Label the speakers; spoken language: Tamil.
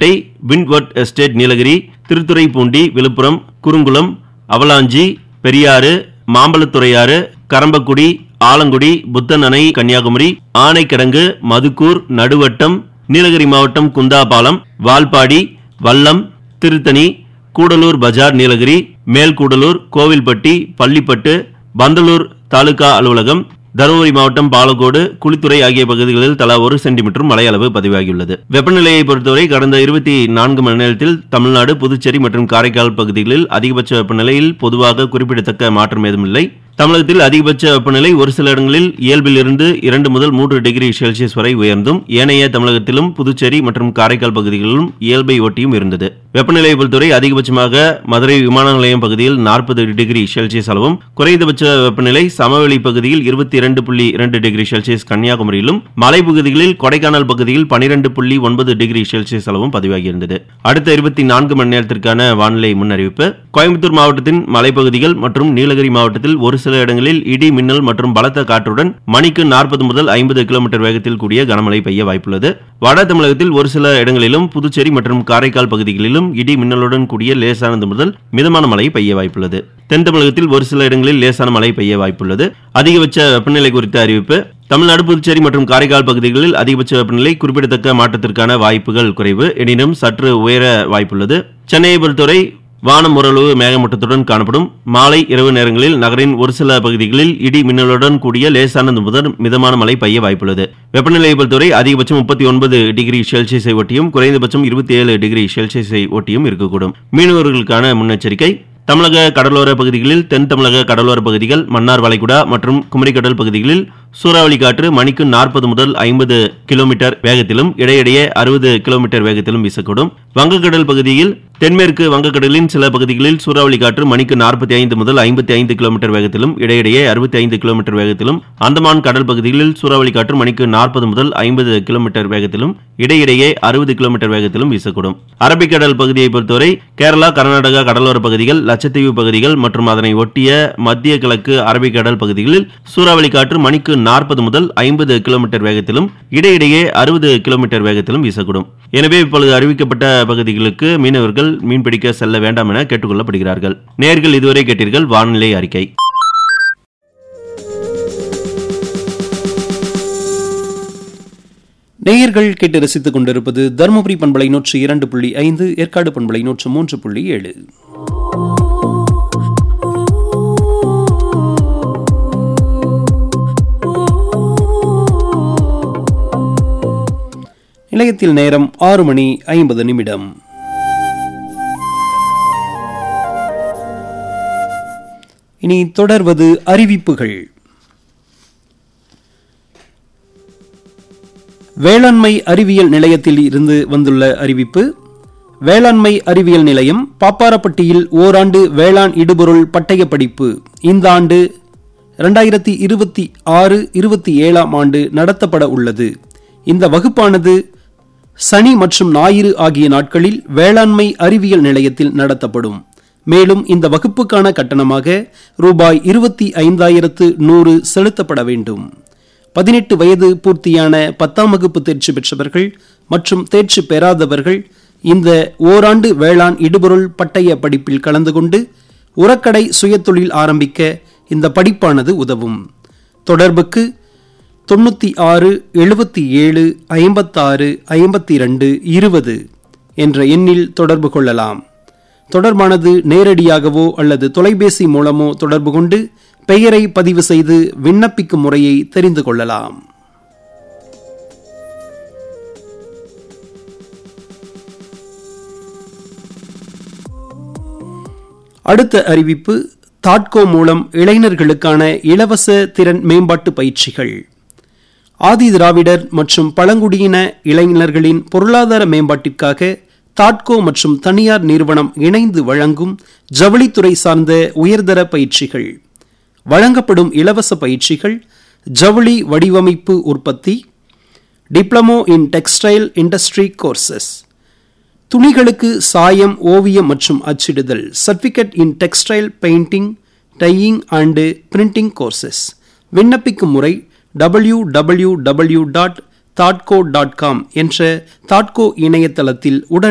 Speaker 1: Ranipet Windward Estate Nilgiri Thiruthuraipoondi Villupuram Kurungulam Avalanche Periyar Mambazhathuraiyar Karambakudi Alangudi Puthan அணை கன்னியாகுமரி ஆனைக்கிடங்கு மதுக்கூர் நடுவட்டம் நீலகிரி மாவட்டம் குந்தாபாலம் வால்பாடி வல்லம் திருத்தணி கூடலூர் பஜார் நீலகிரி மேல்கூடலூர் கோவில்பட்டி பள்ளிப்பட்டு பந்தலூர் தாலுகா அலுவலகம் தருமபுரி மாவட்டம் பாலக்கோடு குளித்துறை ஆகிய பகுதிகளில் தலா ஒரு சென்டிமீட்டர் மழை அளவு பதிவாகியுள்ளது வெப்பநிலையை பொறுத்தவரை கடந்த இருபத்தி நான்கு மணி நேரத்தில் தமிழ்நாடு புதுச்சேரி மற்றும் காரைக்கால் பகுதிகளில் அதிகபட்ச வெப்பநிலையில் பொதுவாக குறிப்பிடத்தக்க மாற்றம் ஏதும் இல்லை தமிழகத்தில் அதிகபட்ச வெப்பநிலை ஒரு சில இடங்களில் இயல்பில் இருந்து இரண்டு முதல் மூன்று டிகிரி செல்சியஸ் வரை உயர்ந்தும் ஏனைய தமிழகத்திலும் புதுச்சேரி மற்றும் காரைக்கால் பகுதிகளிலும் இயல்பை ஒட்டியும் இருந்தது வெப்பநிலையை பொறுத்தவரை அதிகபட்சமாக மதுரை விமான நிலையம் பகுதியில் நாற்பது டிகிரி செல்சியஸ் அளவும் குறைந்தபட்ச வெப்பநிலை சமவெளி பகுதியில் இருபத்தி இரண்டு புள்ளி இரண்டு டிகிரி செல்சியஸ் கன்னியாகுமரியிலும் மலைப்பகுதிகளில் கொடைக்கானல் பகுதியில் பனிரெண்டு புள்ளி ஒன்பது டிகிரி செல்சியஸ் அளவும் பதிவாகியிருந்தது அடுத்த இருபத்தி நான்கு மணி நேரத்திற்கான வானிலை முன்னறிவிப்பு கோயம்புத்தூர் மாவட்டத்தின் மலைப்பகுதிகள் மற்றும் நீலகிரி மாவட்டத்தில் ஒரு சில இடங்களில் இடி மின்னல் மற்றும் பலத்த காற்றுடன் மணிக்கு நாற்பது முதல் ஐம்பது கிலோமீட்டர் வேகத்தில் கூடிய கனமழை பெய்ய வாய்ப்புள்ளது வட தமிழகத்தில் ஒரு சில இடங்களிலும் புதுச்சேரி மற்றும் காரைக்கால் பகுதிகளிலும் இடி மின்னலுடன் கூடிய லேசானது முதல் மிதமான மழை பெய்ய வாய்ப்புள்ளது தென் தமிழகத்தில் ஒரு சில இடங்களில் லேசான மழை பெய்ய வாய்ப்புள்ளது அதிகபட்ச வெப்பநிலை குறித்த அறிவிப்பு தமிழ்நாடு புதுச்சேரி மற்றும் காரைக்கால் பகுதிகளில் அதிகபட்ச வெப்பநிலை குறிப்பிடத்தக்க மாற்றத்திற்கான வாய்ப்புகள் குறைவு எனினும் சற்று உயர வாய்ப்புள்ளது சென்னையை பொறுத்தவரை வானம் ஓரளவு மேகமூட்டத்துடன் காணப்படும் மாலை இரவு நேரங்களில் நகரின் ஒரு சில பகுதிகளில் இடி மின்னலுடன் கூடிய லேசானது முதல் மிதமான மழை பெய்ய வாய்ப்புள்ளது வெப்பநிலையை பொறுத்தவரை அதிகபட்சம் முப்பத்தி ஒன்பது டிகிரி செல்சியஸை ஒட்டியும் குறைந்தபட்சம் இருபத்தி ஏழு டிகிரி செல்சியஸை ஒட்டியும் இருக்கக்கூடும் மீனவர்களுக்கான முன்னெச்சரிக்கை தமிழக கடலோர பகுதிகளில் தென் தமிழக கடலோர பகுதிகள் மன்னார் வளைகுடா மற்றும் குமரிக்கடல் பகுதிகளில் சூறாவளி காற்று மணிக்கு நாற்பது முதல் ஐம்பது கிலோமீட்டர் வேகத்திலும் இடையிடையே அறுபது கிலோமீட்டர் வேகத்திலும் வீசக்கூடும் வங்கக்கடல் பகுதியில் தென்மேற்கு வங்கக்கடலின் சில பகுதிகளில் சூறாவளி காற்று மணிக்கு நாற்பத்தி ஐந்து முதல் ஐம்பத்தி ஐந்து கிலோமீட்டர் வேகத்திலும் இடையிடையே அறுபத்தி ஐந்து கிலோமீட்டர் வேகத்திலும் அந்தமான் கடல் பகுதிகளில் சூறாவளி காற்று மணிக்கு நாற்பது முதல் ஐம்பது கிலோமீட்டர் வேகத்திலும் இடையிடையே அறுபது கிலோமீட்டர் வேகத்திலும் வீசக்கூடும் அரபிக்கடல் பகுதியை பொறுத்தவரை கேரளா கர்நாடகா கடலோர பகுதிகள் லட்சத்தீவு பகுதிகள் மற்றும் அதனை ஒட்டிய மத்திய கிழக்கு அரபிக்கடல் பகுதிகளில் சூறாவளி காற்று மணிக்கு நாற்பது முதல் ஐம்பது கிலோமீட்டர் வேகத்திலும் இடையிடையே அறுபது கிலோமீட்டர் வேகத்திலும் வீசக்கூடும் எனவே இப்பொழுது அறிவிக்கப்பட்ட பகுதிகளுக்கு மீனவர்கள் மீன்பிடிக்க செல்ல வேண்டாம் என கேட்டுக்கொள்ளப்படுகிறார்கள் நேர்கள் இதுவரை கேட்டீர்கள் வானிலை அறிக்கை
Speaker 2: நேயர்கள் கேட்டு ரசித்துக் கொண்டிருப்பது தருமபுரி பண்பலை நூற்று இரண்டு புள்ளி ஐந்து ஏற்காடு பண்பலை நூற்று மூன்று புள்ளி ஏழு நிலையத்தில் நேரம் ஆறு மணி ஐம்பது நிமிடம் இனி தொடர்வது அறிவிப்புகள் வேளாண்மை அறிவியல் நிலையத்தில் இருந்து வந்துள்ள அறிவிப்பு வேளாண்மை அறிவியல் நிலையம் பாப்பாரப்பட்டியில் ஓராண்டு வேளாண் இடுபொருள் பட்டய படிப்பு இந்த ஆண்டு இரண்டாயிரத்தி இருபத்தி ஆறு இருபத்தி ஏழாம் ஆண்டு நடத்தப்பட உள்ளது இந்த வகுப்பானது சனி மற்றும் ஞாயிறு ஆகிய நாட்களில் வேளாண்மை அறிவியல் நிலையத்தில் நடத்தப்படும் மேலும் இந்த வகுப்புக்கான கட்டணமாக ரூபாய் இருபத்தி ஐந்தாயிரத்து நூறு செலுத்தப்பட வேண்டும் பதினெட்டு வயது பூர்த்தியான பத்தாம் வகுப்பு தேர்ச்சி பெற்றவர்கள் மற்றும் தேர்ச்சி பெறாதவர்கள் இந்த ஓராண்டு வேளாண் இடுபொருள் பட்டய படிப்பில் கலந்து கொண்டு உரக்கடை சுயதொழில் ஆரம்பிக்க இந்த படிப்பானது உதவும் தொடர்புக்கு தொண்ணூற்றி ஆறு எழுபத்தி ஏழு ஐம்பத்தாறு ஐம்பத்தி ரெண்டு இருபது என்ற எண்ணில் தொடர்பு கொள்ளலாம் தொடர்பானது நேரடியாகவோ அல்லது தொலைபேசி மூலமோ தொடர்பு கொண்டு பெயரை பதிவு செய்து விண்ணப்பிக்கும் முறையை தெரிந்து கொள்ளலாம் அடுத்த அறிவிப்பு தாட்கோ மூலம் இளைஞர்களுக்கான இலவச திறன் மேம்பாட்டு பயிற்சிகள் ஆதி திராவிடர் மற்றும் பழங்குடியின இளைஞர்களின் பொருளாதார மேம்பாட்டிற்காக தாட்கோ மற்றும் தனியார் நிறுவனம் இணைந்து வழங்கும் ஜவுளித்துறை சார்ந்த உயர்தர பயிற்சிகள் வழங்கப்படும் இலவச பயிற்சிகள் ஜவுளி வடிவமைப்பு உற்பத்தி diploma in textile industry courses துணிகளுக்கு சாயம் ஓவியம் மற்றும் அச்சிடுதல் certificate in textile painting dyeing and printing courses விண்ணப்பிக்கும் முறை டபிள்யூ டபிள்யூ டபிள்யூ டாட் தாட்கோ டாட் காம் என்ற தாட்கோ இணையதளத்தில் உடன்